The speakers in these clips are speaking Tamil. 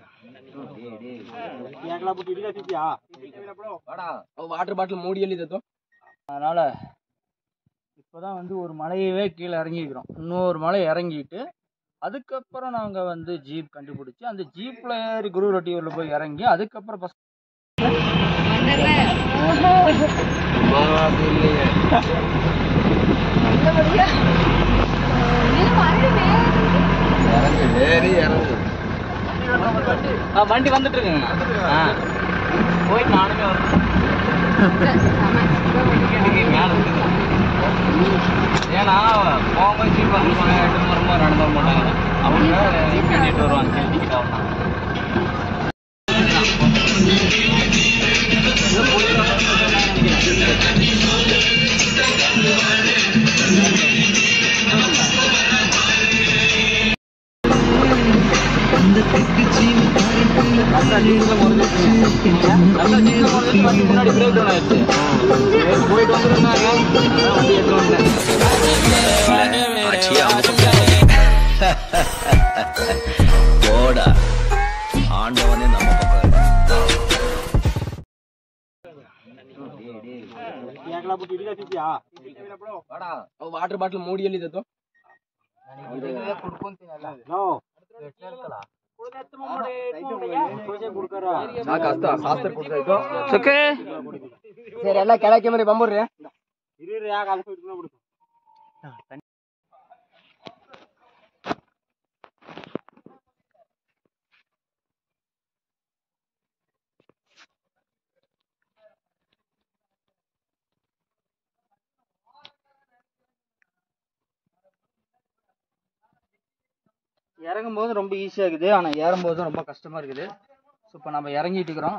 வாட்டர் பாட்டில் மூடி எழுதி தத்தோம் அதனால இப்போதான் வந்து ஒரு மலையவே கீழே இறங்கிக்கிறோம் இன்னொரு மலை இறங்கிட்டு அதுக்கப்புறம் நாங்க வந்து ஜீப் கண்டுபிடிச்சு அந்த ஜீப்ல ஏறி குரு ரொட்டியூர்ல போய் இறங்கி அதுக்கப்புறம் பஸ் ஏறி இறங்கு வண்டி வந்துட்டு இருக்குங்க ஆ போயிட்டு நானுமே வரேன் மேல இருக்குது ஏன்னா போகும்போது ஜீப் வந்துருப்பாங்க எட்டு மரமாக நடந்து வர மாட்டாங்க அவங்க ஜீப் கட்டிட்டு வருவாங்க டிக்கெட் ஆகணும் முன்னாடி பிரேக் டவுன் ஆயிடுச்சு போயிட்டு வந்துருந்தாங்க வண்டி எடுத்து வந்தேன் போடா ஆண்டவனே நம்ம பக்கம் வாட்டர் பாட்டில் மூடி எழுதி தத்தோம் ಕಾಸ್ತ ಶಾಸ್ತ್ರ ಕೊಡ್ತಾಯ್ತು ಸುಖೇ ಸರಿ ಎಲ್ಲ ಕೆಳಕ್ಕೆ ಮರಿ ಬಂಬರ್ರಿ இறங்கும் போது ரொம்ப ஈஸியாக இருக்குது ஆனால் ஏறும்போது தான் ரொம்ப கஷ்டமாக இருக்குது ஸோ இப்போ நம்ம இறங்கிட்டு இருக்கிறோம்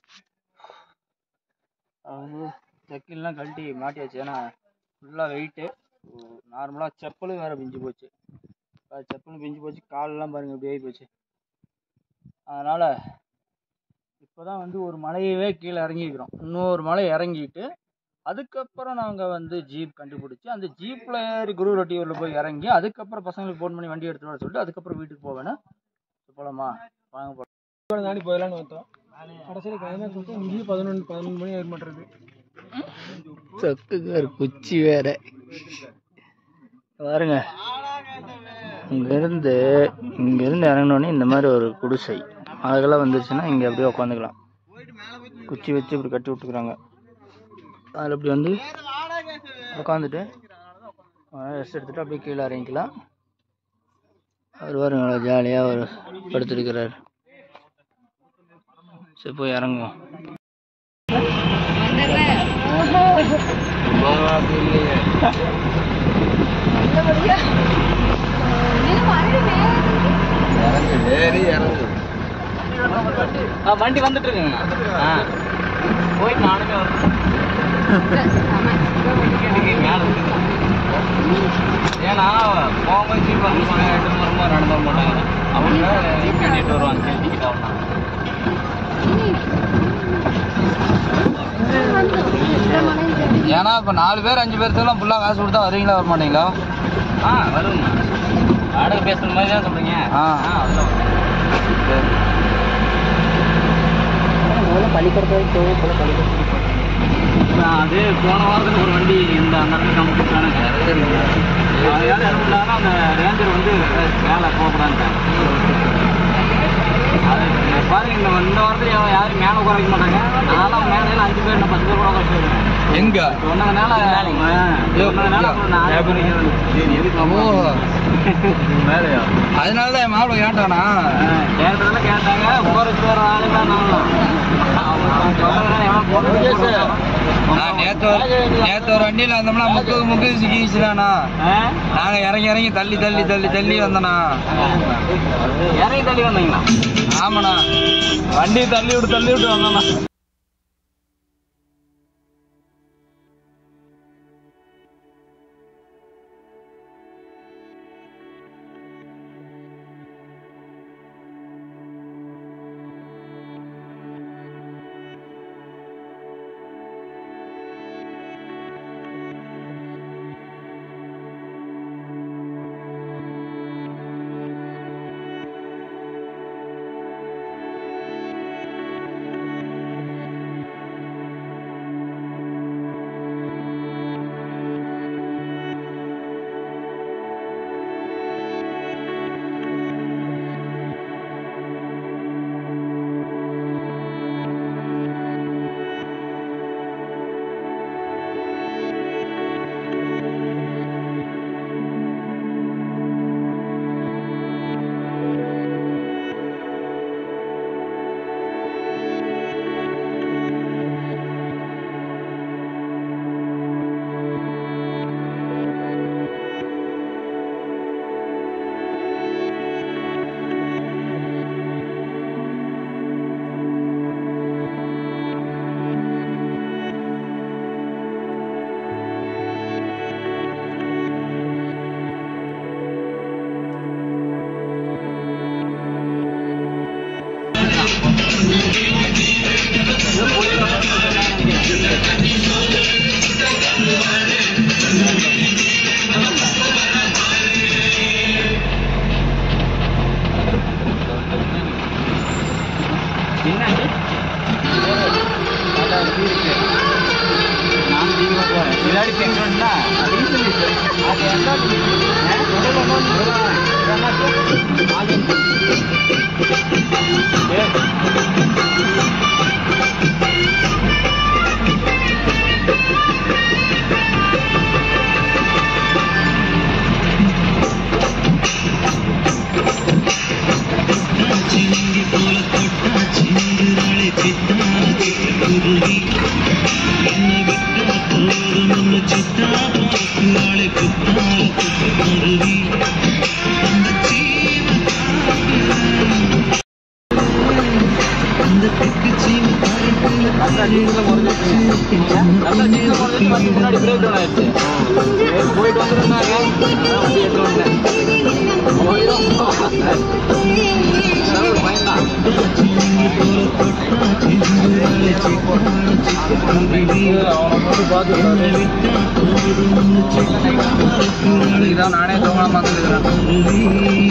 அது செக்கின்லாம் கழட்டி மாட்டியாச்சு ஏன்னா ஃபுல்லாக வெயிட்டு நார்மலாக செப்பலும் வேறு பிஞ்சு போச்சு அது செப்பலும் பிஞ்சு போச்சு காலெல்லாம் பாருங்கள் இப்படி ஆகி போச்சு அதனால் இப்போ தான் வந்து ஒரு மலையவே கீழே இறங்கிக்கிறோம் இன்னொரு மலை இறங்கிட்டு அதுக்கப்புறம் நாங்கள் வந்து ஜீப் கண்டுபிடிச்சி அந்த ஜீப்பில் ஏறி குரு ரொட்டியூரில் போய் இறங்கி அதுக்கப்புறம் பசங்களுக்கு ஃபோன் பண்ணி வண்டி எடுத்துட்டு வர சொல்லிட்டு அதுக்கப்புறம் வீட்டுக்கு போவேன்னு போகலாமா வாங்க போகலாம் தாண்டி போயிடலான்னு பார்த்தோம் கடைசியில் கிளைமேக்ஸ் வந்து இங்கேயும் பதினொன்று பதினொன்று மணி ஆக மாட்டேறது சொக்குக்கு ஒரு குச்சி வேற பாருங்க இங்கேருந்து இங்கேருந்து இறங்கினோடனே இந்த மாதிரி ஒரு குடிசை அதுக்கெல்லாம் வந்துருச்சுன்னா இங்கே அப்படியே உட்காந்துக்கலாம் குச்சி வச்சு இப்படி கட்டி விட்டுக்குறாங்க அதில் இப்படி வந்து உட்காந்துட்டு ரெஸ்ட் எடுத்துட்டு அப்படியே கீழே இறங்கிக்கலாம் அவர் பாருங்க ஜாலியாக ஒரு படுத்துருக்கிறார் சரி போய் இறங்குவோம் ஏறி இறங்கு ஆ வண்டி வந்துட்டு இருக்குங்க ஆ போயிட்டு நானுமே வரேன் மேல இருக்குது ஏன்னா போகும்போது ஜீப் வந்துருப்பாங்க எட்டு மரமாக நடந்து வர மாட்டாங்க அவங்க ஜீப் கட்டிட்டு வருவாங்க டிக்கெட் ஆகணும் ஏன்னா இப்போ நாலு பேர் அஞ்சு பேர்த்துலாம் ஃபுல்லாக காசு கொடுத்தா வருவீங்களா வர மாட்டீங்களா ஆ வருங்க வாடகை பேசுகிற மாதிரி தான் சொல்கிறீங்க ஆ ஆ அதெல்லாம் அது போன வாரத்தில் ஒரு வண்டி இந்த அந்த இடத்துல கம்பிட்டானுங்க அதையால என்ன பண்ணாங்கன்னா அந்த ரேஞ்சர் வந்து மேலே போகக்கூடாதுட்டாங்க அது பாருங்க இந்த இந்த வாரத்தில் யா- யாரும் மேலே குறைக்க மாட்டாங்க நானும் மேலே அஞ்சு பேர் நான் பத்து பேர் கூட குறைச்சிருக்கேன் எங்க சொன்னதுனால சொன்னதுனால அப்புறம் நான் ஆறு பேர் சரி எதுக்கு மேலையா அதனால தான் மாப்பிள கேட்டானா கேட்டதெல்லாம் கேட்டாங்க உட்கார வச்சு வர ஆளு தான் நேத்து நேத்து ஒரு வண்டியில வந்தோம்னா முக்கு முக்கு சிக்கிச்சுலாண்ணா நாங்க இறங்கி இறங்கி தள்ளி தள்ளி தள்ளி தள்ளி வந்தோண்ணா இறங்கி தள்ளி வந்தீங்களா ஆமாண்ணா வண்டி தள்ளி விட்டு தள்ளி விட்டு வந்தோம்னா முன்னாடி பிரேக் டவுன் ஆயிடுச்சு போயிட்டு வந்துருந்தாங்க வண்டி எடுத்து வந்தேன் இதான் நானே தூங்காம வந்துருக்கிறேன்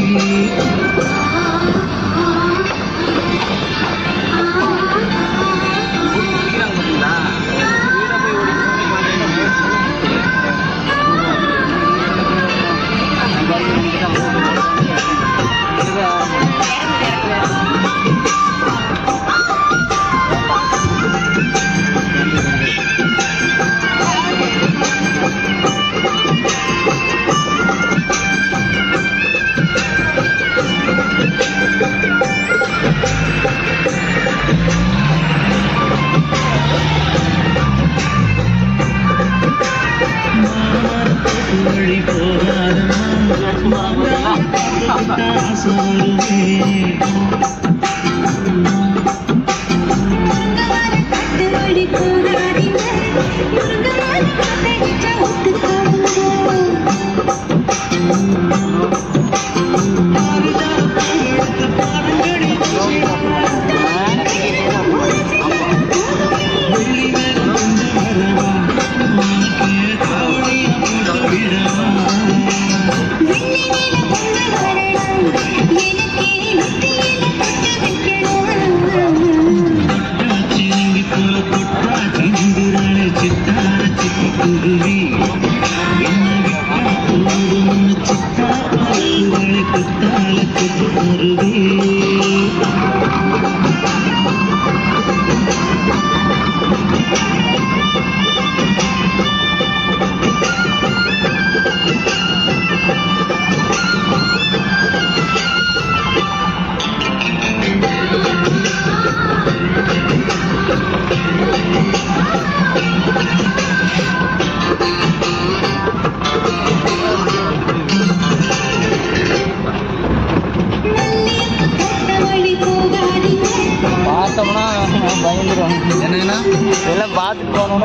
பார்த்தோம்னா பயந்துரும் என்னன்னா எல்லாம் பார்த்துட்டு போனோம்னா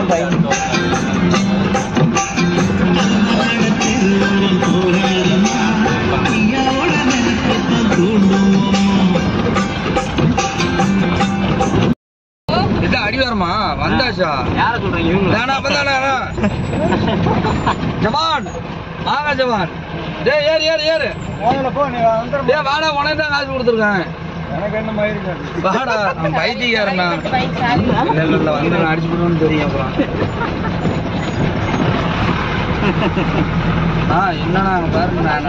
பயந்துரும் இது அடிவாரமா வந்தாச்சா யார சொல்றீங்க இவங்க நானா அப்பதானா ஜவான் வாங்க ஜவான் டேய் ஏறு ஏறு ஏறு போ நீ வந்துடும் டேய் வாடா உனக்கு தான் காசு கொடுத்துருக்கேன் எனக்கு என்ன மயிருக்கு வாடா அவன் பைத்தியக்காரனா இல்ல இல்ல இல்ல வந்து நான் அடிச்சு போடுவேன்னு தெரியும் அப்புறம் ஆ என்னண்ணா அங்க பாருங்க நானா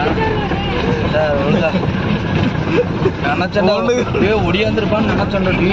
நினைச்சேன்டா டேய் ஒடியாந்துருப்பான்னு நினைச்சேன்டா டீ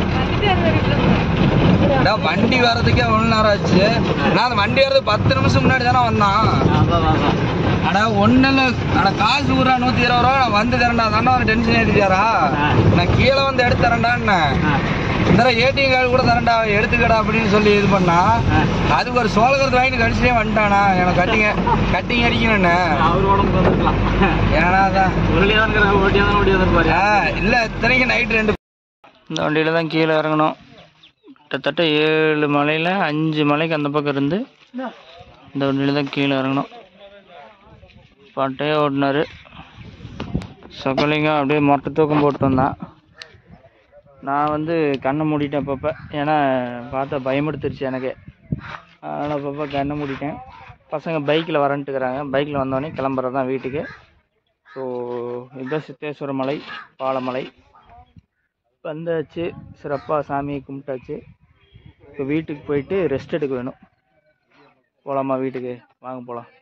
டேய், வண்டி வர்றதுக்கே ஒன்று நேரம் ஆச்சு நான் அந்த வண்டி வர்றது பத்து நிமிஷம் முன்னாடி தானே வந்தான் அடா ஒன்றும் இல்லை அட காசு ஊரா நூற்றி இருபது ரூபா நான் வந்து தரேன்டா தானே ஒரு டென்ஷன் ஏற்றிட்டாரா நான் கீழே வந்து எடுத்து தரேன்டான்னு இந்த ஏடிஎம் கார்டு கூட தரேன்டா எடுத்துக்கடா அப்படின்னு சொல்லி இது பண்ணா அதுக்கு ஒரு சோழகரத்து வாங்கிட்டு கடிச்சிட்டே வந்துட்டானா எனக்கு கட்டிங்க கட்டிங் அடிக்கணும்னு அவர் உடம்புக்கு வந்துருக்கலாம் ஏன்னா தான் உருளையா தான் ஓட்டியா தான் ஓட்டியா தான் பாரு ஆ, இல்ல இத்தனைக்கு நைட் ரெண்டு இந்த வண்டியில் தான் கீழே இறங்கணும் கிட்டத்தட்ட ஏழு மலையில் அஞ்சு மலைக்கு அந்த பக்கம் இருந்து இந்த வண்டியில் தான் கீழே இறங்கணும் பாட்டையே ஓடினாரு சொக்கலிங்கம் அப்படியே மொட்டை தூக்கம் போட்டு வந்தான் நான் வந்து கண்ணை மூடிட்டேன் அப்பப்போ ஏன்னா பார்த்தா பயமெடுத்துருச்சு எனக்கு அதனால் அப்பப்போ கண்ணை மூடிட்டேன் பசங்க பைக்கில் வரன்ட்டுக்கிறாங்க பைக்கில் வந்தோடனே கிளம்புறது தான் வீட்டுக்கு ஸோ இதுதான் சித்தேஸ்வர மலை பாலமலை வந்தாச்சு சிறப்பாக சாமியை கும்பிட்டாச்சு இப்போ வீட்டுக்கு போயிட்டு ரெஸ்ட் எடுக்க வேணும் போகலாமா வீட்டுக்கு வாங்க போகலாம்